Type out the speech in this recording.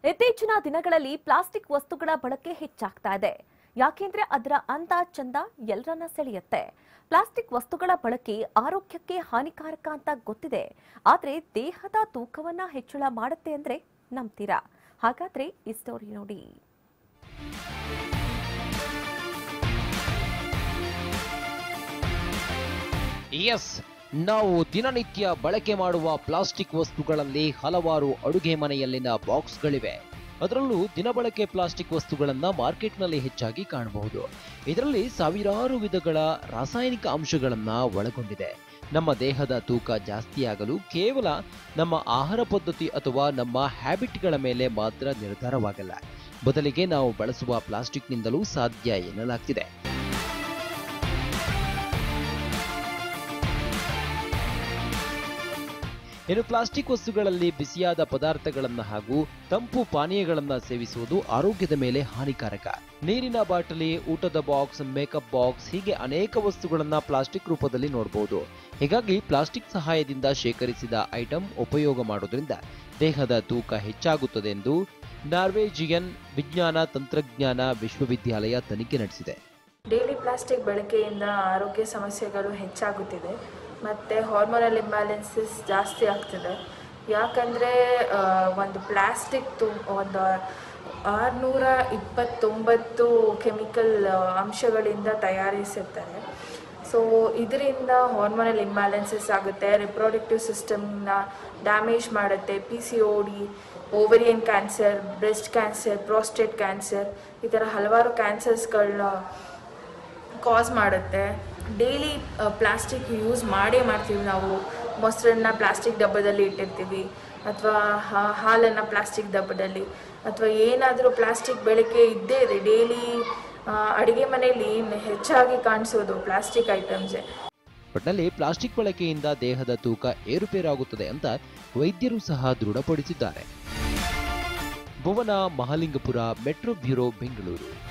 ಇತ್ತೀಚಿನ ದಿನಗಳಲ್ಲಿ ಪ್ಲಾಸ್ಟಿಕ್ ವಸ್ತುಗಳ ಬಳಕೆ ಹೆಚ್ಚಾಗ್ತಾ ಇದೆ ಯಾಕೆಂದ್ರೆ ಅದರ ಅಂದ ಚಂದ ಎಲ್ಲರನ್ನ ಸೆಳೆಯುತ್ತೆ ಪ್ಲಾಸ್ಟಿಕ್ ವಸ್ತುಗಳ ಬಳಕೆ ಆರೋಗ್ಯಕ್ಕೆ ಹಾನಿಕಾರಕ ಅಂತ ಗೊತ್ತಿದೆ ಆದ್ರೆ ದೇಹದ ತೂಕವನ್ನ ಹೆಚ್ಚಳ ಮಾಡುತ್ತೆ ಅಂದ್ರೆ ನಂಬ್ತೀರಾ ಹಾಗಾದ್ರೆ ಈ ಸ್ಟೋರಿ ನೋಡಿ ಎಸ್ ನಾವು ದಿನನಿತ್ಯ ಬಳಕೆ ಮಾಡುವ ಪ್ಲಾಸ್ಟಿಕ್ ವಸ್ತುಗಳಲ್ಲಿ ಹಲವಾರು ಅಡುಗೆ ಮನೆಯಲ್ಲಿನ ಬಾಕ್ಸ್ಗಳಿವೆ ಅದರಲ್ಲೂ ದಿನಬಳಕೆ ಪ್ಲಾಸ್ಟಿಕ್ ವಸ್ತುಗಳನ್ನ ಮಾರ್ಕೆಟ್ನಲ್ಲಿ ಹೆಚ್ಚಾಗಿ ಕಾಣಬಹುದು ಇದರಲ್ಲಿ ಸಾವಿರಾರು ವಿಧಗಳ ರಾಸಾಯನಿಕ ಅಂಶಗಳನ್ನ ಒಳಗೊಂಡಿದೆ ನಮ್ಮ ದೇಹದ ತೂಕ ಜಾಸ್ತಿಯಾಗಲು ಕೇವಲ ನಮ್ಮ ಆಹಾರ ಪದ್ಧತಿ ಅಥವಾ ನಮ್ಮ ಹ್ಯಾಬಿಟ್ಗಳ ಮೇಲೆ ಮಾತ್ರ ನಿರ್ಧಾರವಾಗಲ್ಲ ಬದಲಿಗೆ ನಾವು ಬಳಸುವ ಪ್ಲಾಸ್ಟಿಕ್ನಿಂದಲೂ ಸಾಧ್ಯ ಎನ್ನಲಾಗ್ತಿದೆ ಇನ್ನು ಪ್ಲಾಸ್ಟಿಕ್ ವಸ್ತುಗಳಲ್ಲಿ ಬಿಸಿಯಾದ ಪದಾರ್ಥಗಳನ್ನ ಹಾಗೂ ತಂಪು ಪಾನೀಯಗಳನ್ನ ಸೇವಿಸುವುದು ಆರೋಗ್ಯದ ಮೇಲೆ ಹಾನಿಕಾರಕ ನೀರಿನ ಬಾಟಲಿ ಊಟದ ಬಾಕ್ಸ್ ಮೇಕಪ್ ಬಾಕ್ಸ್ ಹೀಗೆ ಅನೇಕ ವಸ್ತುಗಳನ್ನ ಪ್ಲಾಸ್ಟಿಕ್ ರೂಪದಲ್ಲಿ ನೋಡಬಹುದು ಹೀಗಾಗಿ ಪ್ಲಾಸ್ಟಿಕ್ ಸಹಾಯದಿಂದ ಶೇಖರಿಸಿದ ಐಟಂ ಉಪಯೋಗ ಮಾಡೋದ್ರಿಂದ ದೇಹದ ತೂಕ ಹೆಚ್ಚಾಗುತ್ತದೆ ಎಂದು ನಾರ್ವೇಜಿಯನ್ ವಿಜ್ಞಾನ ತಂತ್ರಜ್ಞಾನ ವಿಶ್ವವಿದ್ಯಾಲಯ ತನಿಖೆ ನಡೆಸಿದೆ ಡೈಲಿ ಪ್ಲಾಸ್ಟಿಕ್ ಬಳಕೆಯಿಂದ ಆರೋಗ್ಯ ಸಮಸ್ಯೆಗಳು ಹೆಚ್ಚಾಗುತ್ತಿದೆ ಮತ್ತು ಹಾರ್ಮೋನಲ್ ಇಂಬ್ಯಾಲೆನ್ಸಸ್ ಜಾಸ್ತಿ ಆಗ್ತಿದೆ ಯಾಕಂದರೆ ಒಂದು ಪ್ಲಾಸ್ಟಿಕ್ ತು ಒಂದು ಆರುನೂರ ಇಪ್ಪತ್ತೊಂಬತ್ತು ಕೆಮಿಕಲ್ ಅಂಶಗಳಿಂದ ತಯಾರಿಸಿರ್ತಾರೆ ಸೊ ಇದರಿಂದ ಹಾರ್ಮೋನಲ್ ಇಂಬ್ಯಾಲೆನ್ಸಸ್ ಆಗುತ್ತೆ ರಿಪ್ರೊಡಕ್ಟಿವ್ ಸಿಸ್ಟಮ್ನ ಡ್ಯಾಮೇಜ್ ಮಾಡುತ್ತೆ P C O D ovarian cancer breast cancer prostate cancer ಈ ಥರ ಹಲವಾರು ಕ್ಯಾನ್ಸರ್ಸ್ಗಳನ್ನ ಕಾಸ್ ಮಾಡುತ್ತೆ ಡೈಲಿ ಪ್ಲಾಸ್ಟಿಕ್ ಯೂಸ್ ಮಾಡೇ ಮಾಡ್ತೀವಿ ನಾವು ಮೊಸರನ್ನ ಪ್ಲಾಸ್ಟಿಕ್ ಡಬ್ಬದಲ್ಲಿ ಇಟ್ಟಿರ್ತೀವಿ ಅಥವಾ ಹಾಲನ್ನು ಪ್ಲಾಸ್ಟಿಕ್ ಡಬ್ಬದಲ್ಲಿ ಅಥವಾ ಏನಾದರೂ ಪ್ಲಾಸ್ಟಿಕ್ ಬಳಕೆ ಇದ್ದೇ ಇದೆ ಡೈಲಿ ಅಡುಗೆ ಮನೆಯಲ್ಲಿ ಹೆಚ್ಚಾಗಿ ಕಾಣಿಸೋದು ಪ್ಲಾಸ್ಟಿಕ್ ಐಟಮ್ಸೇ ಒಟ್ನಲ್ಲಿ ಪ್ಲಾಸ್ಟಿಕ್ ಬಳಕೆಯಿಂದ ದೇಹದ ತೂಕ ಏರುಪೇರಾಗುತ್ತದೆ ಅಂತ ವೈದ್ಯರು ಸಹ ದೃಢಪಡಿಸಿದ್ದಾರೆ ಭುವನ ಮಹಾಲಿಂಗಪುರ ಮೆಟ್ರೋ ಬ್ಯೂರೋ ಬೆಂಗಳೂರು